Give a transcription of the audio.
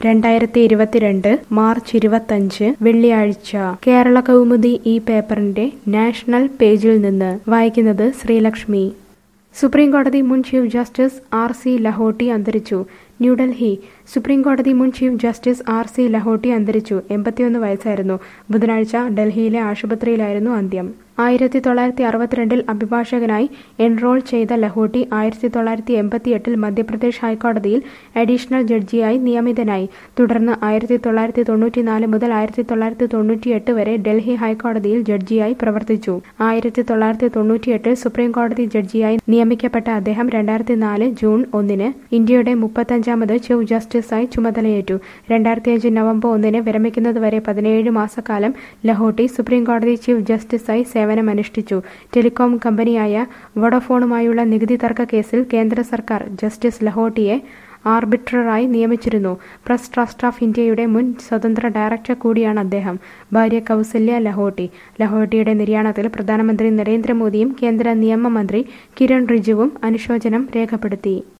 രണ്ടായിരത്തി ഇരുപത്തിരണ്ട് മാർച്ച് ഇരുപത്തഞ്ച് വെള്ളിയാഴ്ച കേരള കൗമുദി ഈ പേപ്പറിന്റെ നാഷണൽ പേജിൽ നിന്ന് വായിക്കുന്നത് ശ്രീലക്ഷ്മി സുപ്രീം കോടതി മുൻ chief justice R C Lahoti അന്തരിച്ചു ന്യൂഡൽഹി സുപ്രീം കോടതി മുൻ chief justice R C Lahoti അന്തരിച്ചു എൺപത്തിയൊന്ന് വയസ്സായിരുന്നു ബുധനാഴ്ച ഡൽഹിയിലെ ആശുപത്രിയിലായിരുന്നു അന്ത്യം ആയിരത്തി തൊള്ളായിരത്തി അറുപത്തിരണ്ടിൽ അഭിഭാഷകനായി എൻറോൾ ചെയ്ത ലഹോട്ടി ആയിരത്തി തൊള്ളായിരത്തി എൺപത്തിയെട്ടിൽ മധ്യപ്രദേശ് ഹൈക്കോടതിയിൽ അഡീഷണൽ ജഡ്ജിയായി നിയമിതനായി തുടർന്ന് ആയിരത്തി തൊള്ളായിരത്തി തൊണ്ണൂറ്റിനാല് മുതൽ ആയിരത്തി തൊള്ളായിരത്തി തൊണ്ണൂറ്റിയെട്ട് വരെ ഡൽഹി ഹൈക്കോടതിയിൽ ജഡ്ജിയായി പ്രവർത്തിച്ചു ആയിരത്തി തൊള്ളായിരത്തി തൊണ്ണൂറ്റിയെട്ടിൽ സുപ്രീം കോടതി ജഡ്ജിയായി നിയമിക്കപ്പെട്ട അദ്ദേഹം രണ്ടായിരത്തി നാല് ജൂൺ ഒന്നിന് ഇന്ത്യയുടെ മുപ്പത്തഞ്ചാമത് ചീഫ് ജസ്റ്റിസായി ചുമതലയേറ്റു രണ്ടായിരത്തിയഞ്ച് നവംബർ ഒന്നിന് വിരമിക്കുന്നതുവരെ പതിനേഴ് മാസക്കാലം ലഹോട്ടി സുപ്രീം കോടതി ചീഫ് ജസ്റ്റിസായി സേവനമനുഷ്ഠിച്ചു ടെലികോം കമ്പനിയായ വോഡഫോണുമായുള്ള നികുതി തർക്ക കേസിൽ കേന്ദ്ര സർക്കാർ ജസ്റ്റിസ് ലഹോട്ടിയെ ആർബിട്രറായി നിയമിച്ചിരുന്നു പ്രസ് ട്രസ്റ്റ് ഓഫ് ഇന്ത്യയുടെ മുൻ സ്വതന്ത്ര ഡയറക്ടർ കൂടിയാണ് അദ്ദേഹം ഭാര്യ കൗസല്യ ലഹോട്ടി ലഹോട്ടിയുടെ നിര്യാണത്തിൽ പ്രധാനമന്ത്രി നരേന്ദ്രമോദിയും കേന്ദ്ര നിയമമന്ത്രി കിരൺ റിജിവും അനുശോചനം രേഖപ്പെടുത്തി